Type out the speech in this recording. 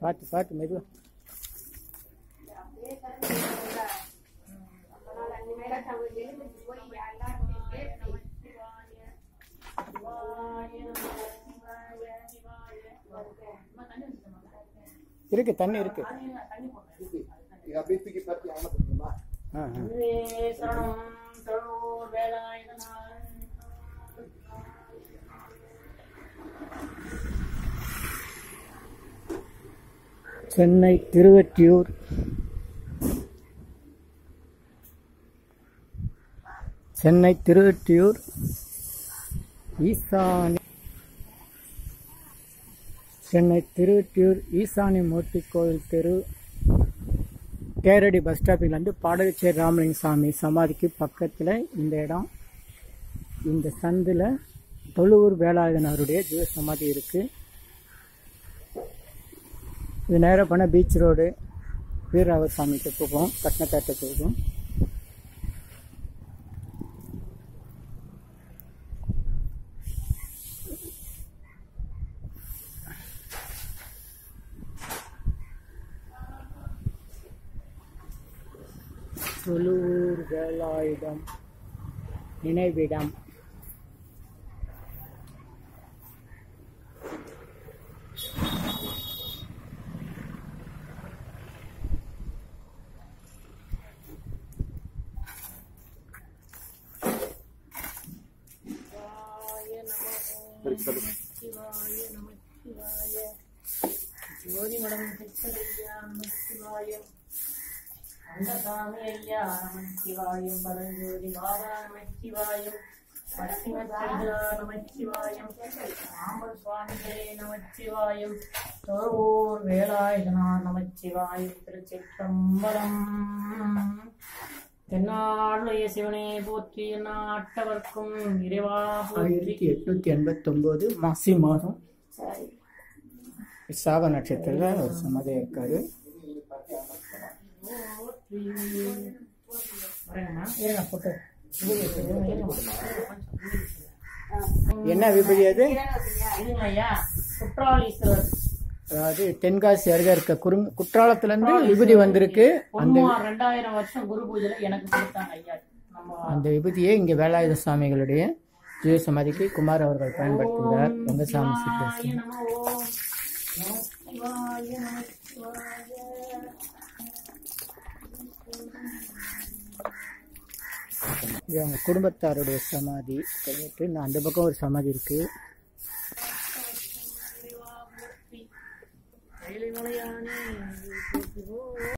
பார்த்து பார்த்து மெதுவா இருக்கு தண்ணி இருக்கு இது அப்படியே தூக்கி பார்த்து அவனை பண்ணுமா ஆ ஆ. சரணம் சரணோர் வேலாயுதனாய் சென்னை திருவற்றியூர் சென்னை திருவற்றியூர் ஈசானி சென்னை திருவற்றியூர் ஈசானி மூர்த்தி கோவில் தெரு தேரடி பஸ் ஸ்டாப்பிலேருந்து பாடகச்சேரி ராமலிங்க சாமி சமாதிக்கு பக்கத்தில் இந்த இடம் இந்த சந்தில் தொழுவூர் வேலாயுதனாருடைய ஜீவ சமாதி இருக்குது இது நேராக போனால் பீச் ரோடு வீரராவர் சாமிக்கு போகும் கட்டினத்தாட்ட போகும் தொழுவூர் வேலாயுதம் நினைவிடம் சிவாய நம சிவாய ஜோதி மடம் சித்தரையா நம சிவாயம் அண்டசாமி ஐயா நம சிவாயம் பரஞ்சோதி பாபா நம சிவாயம் பரசிவத்தையா நம சிவாயம் ராமர் சுவாமிகளே நம சிவாயம் தோர் வேலாயுதனா நம சிவாயம் திருச்சிற்றம்பலம் தென்னாடுடைய சிவனே போற்றி நாட்டவர்க்கும் இறைவா போற்றி ஆயிரத்தி எட்நூத்தி எண்பத்தொம்போது மாசி மாதம் சரி விசாக நட்சத்திரத்தில் ஒரு சமாதியாக இருக்காரு வரேங்கம்மா இருங்க போட்டு என்ன விபதி அது இதுங்க ஐயா குற்றாலீஸ்வரர் அதாவது தென்காசி அருகே இருக்க குறு குற்றாலத்திலேருந்து விபூதி வந்திருக்கு அந்த பொன்னுமார் ரெண்டாயிரம் வருஷம் குரு பூஜையில எனக்கு கொடுத்தாங்க ஐயா நம்ம அந்த விபூதியை இங்கே வேலாயுத சுவாமிகளுடைய ஜீவ சமாதிக்கு குமார் அவர்கள் பயன்படுத்துகிறார் ரங்கசாமி சித்தர் சிவாய நம ஓம் நம சிவாய நம சிவாய இது அவங்க குடும்பத்தாருடைய சமாதி சொல்லிட்டு நான் அந்த பக்கம் ஒரு சமாதி இருக்கு கைலை மலையானே